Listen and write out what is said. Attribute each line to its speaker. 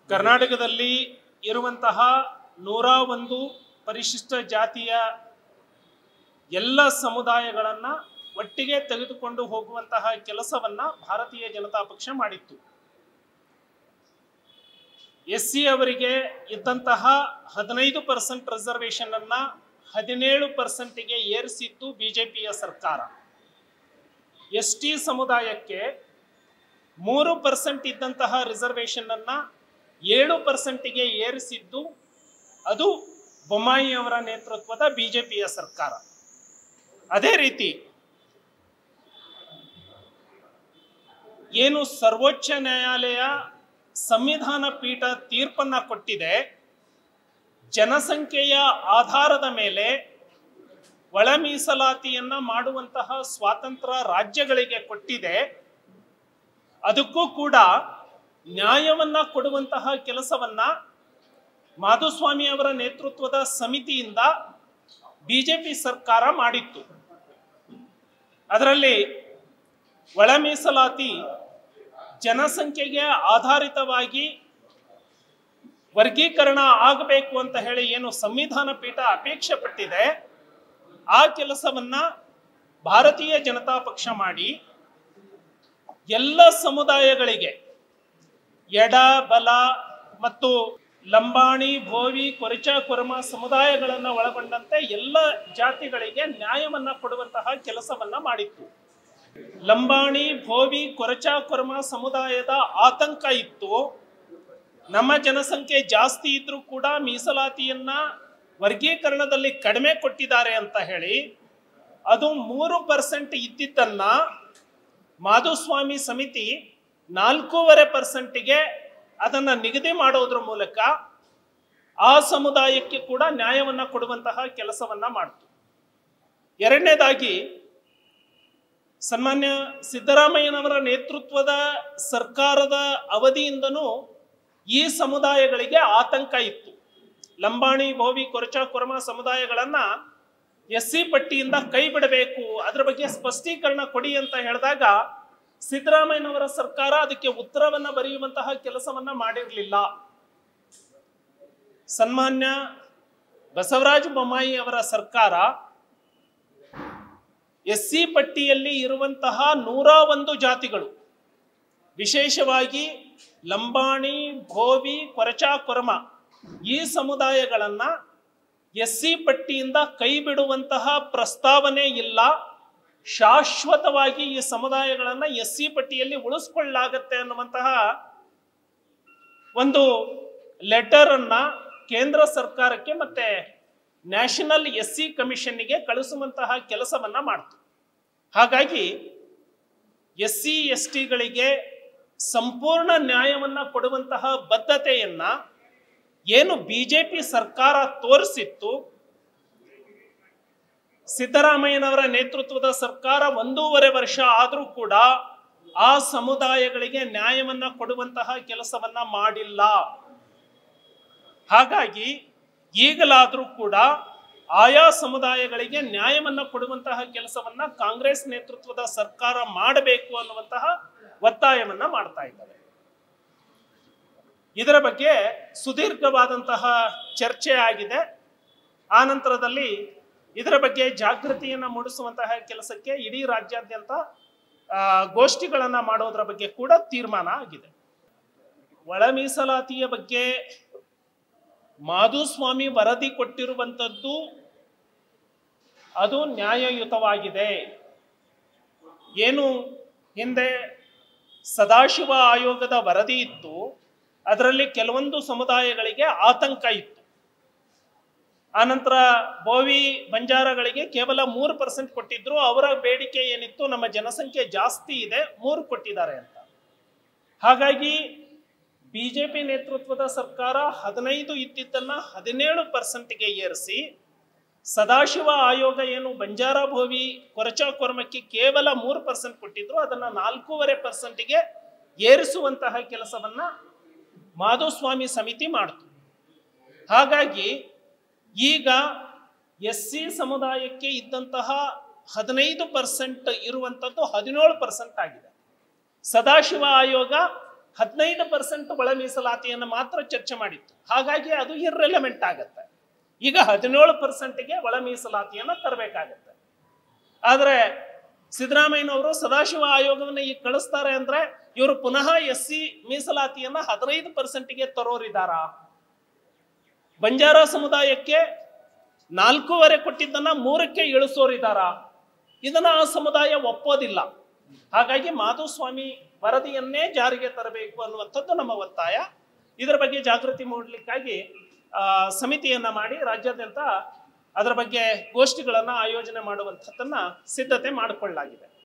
Speaker 1: ಕರ್ನಾಟಕದಲ್ಲಿ ಇರುವಂತಹ ನೂರ ಒಂದು ಪರಿಶಿಷ್ಟ ಜಾತಿಯ ಎಲ್ಲ ಸಮುದಾಯಗಳನ್ನು ಒಟ್ಟಿಗೆ ತೆಗೆದುಕೊಂಡು ಹೋಗುವಂತಹ ಕೆಲಸವನ್ನ ಭಾರತೀಯ ಜನತಾ ಪಕ್ಷ ಮಾಡಿತ್ತು ಎಸ್ ಸಿ ಅವರಿಗೆ ಇದ್ದಂತಹ ಹದಿನೈದು ಪರ್ಸೆಂಟ್ ರಿಸರ್ವೇಷನ್ ಅನ್ನ ಹದಿನೇಳು ಪರ್ಸೆಂಟಿಗೆ ಏರಿಸಿದ್ದು ಬಿಜೆಪಿಯ ಸರ್ಕಾರ ಎಸ್ ಟಿ ಸಮುದಾಯಕ್ಕೆ ಮೂರು ಪರ್ಸೆಂಟ್ ಇದ್ದಂತಹ ರಿಸರ್ವೇಷನ್ ಅನ್ನ ಏಳು ಪರ್ಸೆಂಟಿಗೆ ಏರಿಸಿದ್ದು ಅದು ಬೊಮ್ಮಾಯಿ ಅವರ ನೇತೃತ್ವದ ಬಿಜೆಪಿಯ ಸರ್ಕಾರ ಅದೇ ರೀತಿ ಏನು ಸರ್ವೋಚ್ಚ ನ್ಯಾಯಾಲಯ ಸಂವಿಧಾನ ಪೀಠ ತೀರ್ಪನ್ನ ಕೊಟ್ಟಿದೆ ಜನಸಂಖ್ಯೆಯ ಆಧಾರದ ಮೇಲೆ ಒಳ ಮೀಸಲಾತಿಯನ್ನ ಮಾಡುವಂತಹ ಸ್ವಾತಂತ್ರ್ಯ ರಾಜ್ಯಗಳಿಗೆ ಕೊಟ್ಟಿದೆ ಅದಕ್ಕೂ ಕೂಡ ನ್ಯಾಯವನ್ನ ಕೊಡುವಂತಹ ಕೆಲಸವನ್ನ ಮಾಧುಸ್ವಾಮಿ ಅವರ ನೇತೃತ್ವದ ಸಮಿತಿಯಿಂದ ಬಿಜೆಪಿ ಸರ್ಕಾರ ಮಾಡಿತ್ತು ಅದರಲ್ಲಿ ಒಳ ಮೀಸಲಾತಿ ಜನಸಂಖ್ಯೆಗೆ ಆಧಾರಿತವಾಗಿ ವರ್ಗೀಕರಣ ಆಗಬೇಕು ಅಂತ ಹೇಳಿ ಏನು ಸಂವಿಧಾನ ಪೀಠ ಅಪೇಕ್ಷೆ ಪಟ್ಟಿದೆ ಆ ಕೆಲಸವನ್ನ ಭಾರತೀಯ ಜನತಾ ಪಕ್ಷ ಮಾಡಿ ಎಲ್ಲ ಸಮುದಾಯಗಳಿಗೆ ಎಡ ಬಲ ಮತ್ತು ಲಂಬಾಣಿ ಭೋವಿ ಕೊರಚ ಕೊರಮ ಸಮುದಾಯಗಳನ್ನು ಒಳಗೊಂಡಂತೆ ಎಲ್ಲ ಜಾತಿಗಳಿಗೆ ನ್ಯಾಯವನ್ನ ಕೊಡುವಂತಹ ಕೆಲಸವನ್ನ ಮಾಡಿತ್ತು ಲಂಬಾಣಿ ಭೋವಿ ಕೊರಚ ಕೊರಮ ಸಮುದಾಯದ ಆತಂಕ ಇತ್ತು ನಮ್ಮ ಜನಸಂಖ್ಯೆ ಜಾಸ್ತಿ ಇದ್ರೂ ಕೂಡ ಮೀಸಲಾತಿಯನ್ನ ವರ್ಗೀಕರಣದಲ್ಲಿ ಕಡಿಮೆ ಕೊಟ್ಟಿದ್ದಾರೆ ಅಂತ ಹೇಳಿ ಅದು ಮೂರು ಪರ್ಸೆಂಟ್ ಇದ್ದಿದ್ದನ್ನ ಮಾಧುಸ್ವಾಮಿ ಸಮಿತಿ ನಾಲ್ಕೂವರೆ ಪರ್ಸೆಂಟಿಗೆ ಅದನ್ನು ನಿಗದಿ ಮಾಡೋದ್ರ ಮೂಲಕ ಆ ಸಮುದಾಯಕ್ಕೆ ಕೂಡ ನ್ಯಾಯವನ್ನ ಕೊಡುವಂತಹ ಕೆಲಸವನ್ನ ಮಾಡ್ತು ಎರಡನೇದಾಗಿ ಸನ್ಮಾನ್ಯ ಸಿದ್ದರಾಮಯ್ಯನವರ ನೇತೃತ್ವದ ಸರ್ಕಾರದ ಅವಧಿಯಿಂದನೂ ಈ ಸಮುದಾಯಗಳಿಗೆ ಆತಂಕ ಇತ್ತು ಲಂಬಾಣಿ ಭೋವಿ ಕೊರಚ ಕೊರಮ ಸಮುದಾಯಗಳನ್ನ ಎಸ್ ಸಿ ಪಟ್ಟಿಯಿಂದ ಕೈ ಬಿಡಬೇಕು ಅದರ ಬಗ್ಗೆ ಸ್ಪಷ್ಟೀಕರಣ ಕೊಡಿ ಅಂತ ಹೇಳಿದಾಗ ಸಿದ್ದರಾಮಯ್ಯನವರ ಸರ್ಕಾರ ಅದಕ್ಕೆ ಉತ್ತರವನ್ನ ಬರೆಯುವಂತಹ ಕೆಲಸವನ್ನ ಮಾಡಿರಲಿಲ್ಲ ಸನ್ಮಾನ್ಯ ಬಸವರಾಜ ಬೊಮ್ಮಾಯಿ ಅವರ ಸರ್ಕಾರ ಎಸ್ ಸಿ ಪಟ್ಟಿಯಲ್ಲಿ ಇರುವಂತಹ ನೂರ ಒಂದು ಜಾತಿಗಳು ವಿಶೇಷವಾಗಿ ಲಂಬಾಣಿ ಭೋವಿ ಕೊರಚ ಕೊರಮ ಈ ಸಮುದಾಯಗಳನ್ನ ಎಸ್ ಸಿ ಪಟ್ಟಿಯಿಂದ ಕೈ ಬಿಡುವಂತಹ ಪ್ರಸ್ತಾವನೆ ಇಲ್ಲ ಶಾಶ್ವತವಾಗಿ ಈ ಸಮುದಾಯಗಳನ್ನ ಎಸ್ ಸಿ ಪಟ್ಟಿಯಲ್ಲಿ ಉಳಿಸ್ಕೊಳ್ಳಾಗತ್ತೆ ಅನ್ನುವಂತಹ ಒಂದು ಲೆಟರ್ ಅನ್ನ ಕೇಂದ್ರ ಸರ್ಕಾರಕ್ಕೆ ಮತ್ತೆ ನ್ಯಾಷನಲ್ ಎಸ್ ಸಿ ಕಮಿಷನ್ನಿಗೆ ಕಳಿಸುವಂತಹ ಕೆಲಸವನ್ನ ಮಾಡ್ತು ಹಾಗಾಗಿ ಎಸ್ ಸಿ ಎಸ್ ಟಿಗಳಿಗೆ ಸಂಪೂರ್ಣ ನ್ಯಾಯವನ್ನ ಕೊಡುವಂತಹ ಬದ್ಧತೆಯನ್ನ ಏನು ಬಿಜೆಪಿ ಸರ್ಕಾರ ತೋರಿಸಿತ್ತು ಸಿದ್ದರಾಮಯ್ಯನವರ ನೇತೃತ್ವದ ಸರ್ಕಾರ ಒಂದೂವರೆ ವರ್ಷ ಆದರೂ ಕೂಡ ಆ ಸಮುದಾಯಗಳಿಗೆ ನ್ಯಾಯವನ್ನ ಕೊಡುವಂತಹ ಕೆಲಸವನ್ನ ಮಾಡಿಲ್ಲ ಹಾಗಾಗಿ ಈಗಲಾದರೂ ಕೂಡ ಆಯಾ ಸಮುದಾಯಗಳಿಗೆ ನ್ಯಾಯವನ್ನ ಕೊಡುವಂತಹ ಕೆಲಸವನ್ನ ಕಾಂಗ್ರೆಸ್ ನೇತೃತ್ವದ ಸರ್ಕಾರ ಮಾಡಬೇಕು ಅನ್ನುವಂತಹ ಒತ್ತಾಯವನ್ನ ಮಾಡ್ತಾ ಇದ್ದಾರೆ ಇದರ ಬಗ್ಗೆ ಸುದೀರ್ಘವಾದಂತಹ ಚರ್ಚೆ ಆಗಿದೆ ಆ ನಂತರದಲ್ಲಿ ಇದರ ಬಗ್ಗೆ ಜಾಗೃತಿಯನ್ನ ಮೂಡಿಸುವಂತಹ ಕೆಲಸಕ್ಕೆ ಇಡೀ ರಾಜ್ಯಾದ್ಯಂತ ಆ, ಗೋಷ್ಠಿಗಳನ್ನ ಮಾಡೋದ್ರ ಬಗ್ಗೆ ಕೂಡ ತೀರ್ಮಾನ ಆಗಿದೆ ಒಳ ಮೀಸಲಾತಿಯ ಬಗ್ಗೆ ಮಾಧುಸ್ವಾಮಿ ವರದಿ ಕೊಟ್ಟಿರುವಂಥದ್ದು ಅದು ನ್ಯಾಯಯುತವಾಗಿದೆ ಏನು ಹಿಂದೆ ಸದಾಶಿವ ಆಯೋಗದ ವರದಿ ಇತ್ತು ಅದರಲ್ಲಿ ಕೆಲವೊಂದು ಸಮುದಾಯಗಳಿಗೆ ಆತಂಕ ಇತ್ತು ಆನಂತರ ಬೋವಿ ಬಂಜಾರಗಳಿಗೆ ಕೇವಲ ಮೂರು ಪರ್ಸೆಂಟ್ ಕೊಟ್ಟಿದ್ರು ಅವರ ಬೇಡಿಕೆ ಏನಿತ್ತು ನಮ್ಮ ಜನಸಂಖ್ಯೆ ಜಾಸ್ತಿ ಇದೆ ಮೂರು ಕೊಟ್ಟಿದ್ದಾರೆ ಅಂತ ಹಾಗಾಗಿ ಬಿಜೆಪಿ ನೇತೃತ್ವದ ಸರ್ಕಾರ ಹದಿನೈದು ಇದ್ದಿದ್ದನ್ನ ಹದಿನೇಳು ಪರ್ಸೆಂಟ್ಗೆ ಏರಿಸಿ ಸದಾಶಿವ ಆಯೋಗ ಏನು ಬಂಜಾರ ಭೋವಿ ಕೊರಚ ಕೊರಮಕ್ಕೆ ಕೇವಲ ಮೂರು ಪರ್ಸೆಂಟ್ ಕೊಟ್ಟಿದ್ರು ಅದನ್ನ ನಾಲ್ಕೂವರೆ ಪರ್ಸೆಂಟ್ಗೆ ಏರಿಸುವಂತಹ ಕೆಲಸವನ್ನ ಮಾಧುಸ್ವಾಮಿ ಸಮಿತಿ ಮಾಡ್ತು ಹಾಗಾಗಿ ಈಗ ಎಸ್ ಸಿ ಸಮುದಾಯಕ್ಕೆ ಇದ್ದಂತಹ ಹದಿನೈದು ಪರ್ಸೆಂಟ್ ಇರುವಂಥದ್ದು ಹದಿನೇಳು ಪರ್ಸೆಂಟ್ ಆಗಿದೆ ಸದಾಶಿವ ಆಯೋಗ ಹದಿನೈದು ಪರ್ಸೆಂಟ್ ಒಳ ಮೀಸಲಾತಿಯನ್ನು ಮಾತ್ರ ಚರ್ಚೆ ಮಾಡಿತ್ತು ಹಾಗಾಗಿ ಅದು ಇರ್ರೆಲೆಮೆಂಟ್ ಆಗತ್ತೆ ಈಗ ಹದಿನೇಳು ಪರ್ಸೆಂಟ್ಗೆ ಒಳ ಮೀಸಲಾತಿಯನ್ನು ತರಬೇಕಾಗತ್ತೆ ಆದ್ರೆ ಸಿದ್ದರಾಮಯ್ಯನವರು ಸದಾಶಿವ ಆಯೋಗವನ್ನ ಈಗ ಕಳಿಸ್ತಾರೆ ಅಂದ್ರೆ ಇವರು ಪುನಃ ಎಸ್ ಸಿ ಮೀಸಲಾತಿಯನ್ನ ಹದಿನೈದು ಪರ್ಸೆಂಟ್ಗೆ ತರೋರಿದಾರ ಬಂಜಾರ ಸಮುದಾಯಕ್ಕೆ ನಾಲ್ಕೂವರೆ ಕೊಟ್ಟಿದ್ದನ್ನ ಮೂರಕ್ಕೆ ಇಳಿಸೋರಿದಾರ ಇದನ್ನ ಆ ಸಮುದಾಯ ಒಪ್ಪೋದಿಲ್ಲ ಹಾಗಾಗಿ ಮಾಧುಸ್ವಾಮಿ ವರದಿಯನ್ನೇ ಜಾರಿಗೆ ತರಬೇಕು ಅನ್ನುವಂಥದ್ದು ನಮ್ಮ ಒತ್ತಾಯ ಇದರ ಬಗ್ಗೆ ಜಾಗೃತಿ ಮೂಡಲಿಕ್ಕಾಗಿ ಆ, ಸಮಿತಿಯನ್ನ ಮಾಡಿ ರಾಜ್ಯಾದ್ಯಂತ ಅದರ ಬಗ್ಗೆ ಗೋಷ್ಠಿಗಳನ್ನ ಆಯೋಜನೆ ಮಾಡುವಂಥದ್ದನ್ನ ಸಿದ್ಧತೆ ಮಾಡಿಕೊಳ್ಳಲಾಗಿದೆ